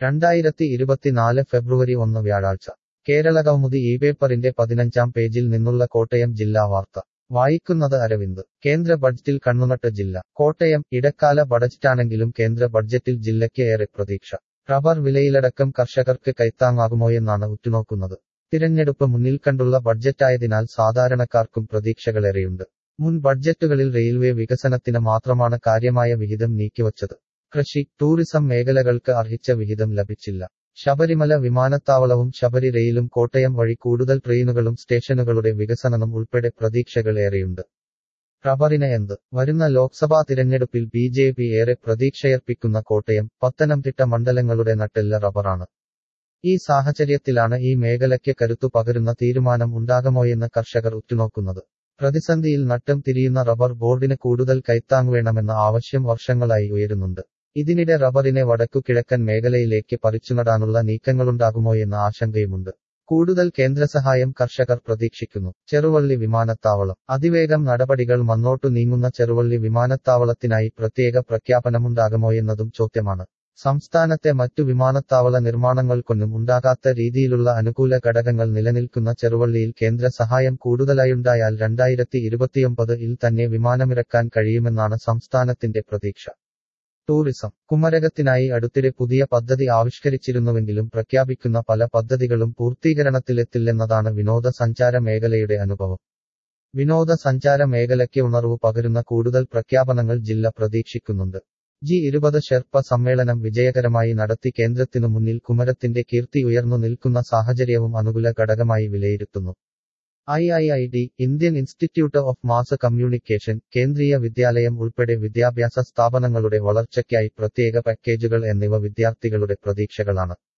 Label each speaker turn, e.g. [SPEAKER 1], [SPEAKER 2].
[SPEAKER 1] രണ്ടായിരത്തി ഇരുപത്തിനാല് ഫെബ്രുവരി ഒന്ന് വ്യാഴാഴ്ച കേരളകൗമുദി ഈ പേപ്പറിന്റെ പതിനഞ്ചാം പേജിൽ നിന്നുള്ള കോട്ടയം ജില്ലാ വാർത്ത വായിക്കുന്നത് അരവിന്ദ് കേന്ദ്ര ബഡ്ജറ്റിൽ കണ്ണുനട്ട് ജില്ല കോട്ടയം ഇടക്കാല ബഡ്ജറ്റാണെങ്കിലും കേന്ദ്ര ബഡ്ജറ്റിൽ ജില്ലയ്ക്ക് ഏറെ പ്രതീക്ഷ റബ്ബർ വിലയിലടക്കം കർഷകർക്ക് കൈത്താങ്ങാകുമോയെന്നാണ് ഉറ്റുനോക്കുന്നത് തിരഞ്ഞെടുപ്പ് മുന്നിൽ കണ്ടുള്ള ബഡ്ജറ്റായതിനാൽ സാധാരണക്കാർക്കും പ്രതീക്ഷകളേറെയുണ്ട് മുൻ ബഡ്ജറ്റുകളിൽ റെയിൽവേ വികസനത്തിന് മാത്രമാണ് കാര്യമായ വിഹിതം നീക്കിവച്ചത് കൃഷി ടൂറിസം മേഖലകൾക്ക് അർഹിച്ച വിഹിതം ലഭിച്ചില്ല ശബരിമല വിമാനത്താവളവും ശബരി റെയിലും കോട്ടയം വഴി കൂടുതൽ ട്രെയിനുകളും സ്റ്റേഷനുകളുടെ വികസനവും ഉൾപ്പെടെ പ്രതീക്ഷകൾ ഏറെയുണ്ട് റബ്ബറിന് എന്ത് വരുന്ന ലോക്സഭാ തിരഞ്ഞെടുപ്പിൽ ബി ജെ പി ഏറെ പ്രതീക്ഷയർപ്പിക്കുന്ന കോട്ടയം പത്തനംതിട്ട മണ്ഡലങ്ങളുടെ നട്ടെല്ല റബ്ബറാണ് ഈ സാഹചര്യത്തിലാണ് ഈ മേഖലയ്ക്ക് കരുത്തു പകരുന്ന തീരുമാനം ഉണ്ടാകുമോയെന്ന് കർഷകർ ഉറ്റുനോക്കുന്നത് പ്രതിസന്ധിയിൽ നട്ടം തിരിയുന്ന റബ്ബർ ബോർഡിന് കൂടുതൽ കൈത്താങ് വേണമെന്ന ആവശ്യം വർഷങ്ങളായി ഉയരുന്നുണ്ട് ഇതിനിടെ റബ്ബറിനെ വടക്കു കിഴക്കൻ മേഖലയിലേക്ക് പറിച്ചുനടാനുള്ള നീക്കങ്ങളുണ്ടാകുമോയെന്ന ആശങ്കയുമുണ്ട് കൂടുതൽ കേന്ദ്രസഹായം കർഷകർ പ്രതീക്ഷിക്കുന്നു ചെറുവള്ളി വിമാനത്താവളം അതിവേഗം നടപടികൾ മുന്നോട്ടു നീങ്ങുന്ന ചെറുവള്ളി വിമാനത്താവളത്തിനായി പ്രത്യേക പ്രഖ്യാപനമുണ്ടാകുമോയെന്നതും ചോദ്യമാണ് സംസ്ഥാനത്തെ മറ്റു വിമാനത്താവള നിർമ്മാണങ്ങൾക്കൊന്നും ഉണ്ടാകാത്ത രീതിയിലുള്ള അനുകൂല ഘടകങ്ങൾ നിലനിൽക്കുന്ന ചെറുവള്ളിയിൽ കേന്ദ്ര സഹായം കൂടുതലായുണ്ടായാൽ രണ്ടായിരത്തി ഇരുപത്തിയൊമ്പതിൽ തന്നെ വിമാനമിറക്കാൻ കഴിയുമെന്നാണ് സംസ്ഥാനത്തിന്റെ പ്രതീക്ഷ ടൂറിസം കുമരകത്തിനായി അടുത്തിടെ പുതിയ പദ്ധതി ആവിഷ്കരിച്ചിരുന്നുവെങ്കിലും പ്രഖ്യാപിക്കുന്ന പല പദ്ധതികളും പൂർത്തീകരണത്തിലെത്തില്ലെന്നതാണ് വിനോദസഞ്ചാര മേഖലയുടെ അനുഭവം വിനോദസഞ്ചാര മേഖലയ്ക്ക് ഉണർവ് പകരുന്ന കൂടുതൽ പ്രഖ്യാപനങ്ങൾ ജില്ല പ്രതീക്ഷിക്കുന്നുണ്ട് ജി ഇരുപത് ഷെർപ്പ സമ്മേളനം വിജയകരമായി നടത്തി കേന്ദ്രത്തിനു മുന്നിൽ കുമരത്തിന്റെ കീർത്തി ഉയർന്നു നിൽക്കുന്ന സാഹചര്യവും അനുകൂല ഘടകമായി വിലയിരുത്തുന്നു I I I D Indian institute of mass communication Kendriya Vidyalaya ഉൾപ്പെടെ വിദ്യാഭ്യാസ സ്ഥാപനങ്ങളുടെ വളർച്ചയ്ക്കായി പ്രത്യേക പാക്കേജുകൾ എന്നിവ വിദ്യാർത്ഥികളുടെ പ്രതീക്ഷകളാണ്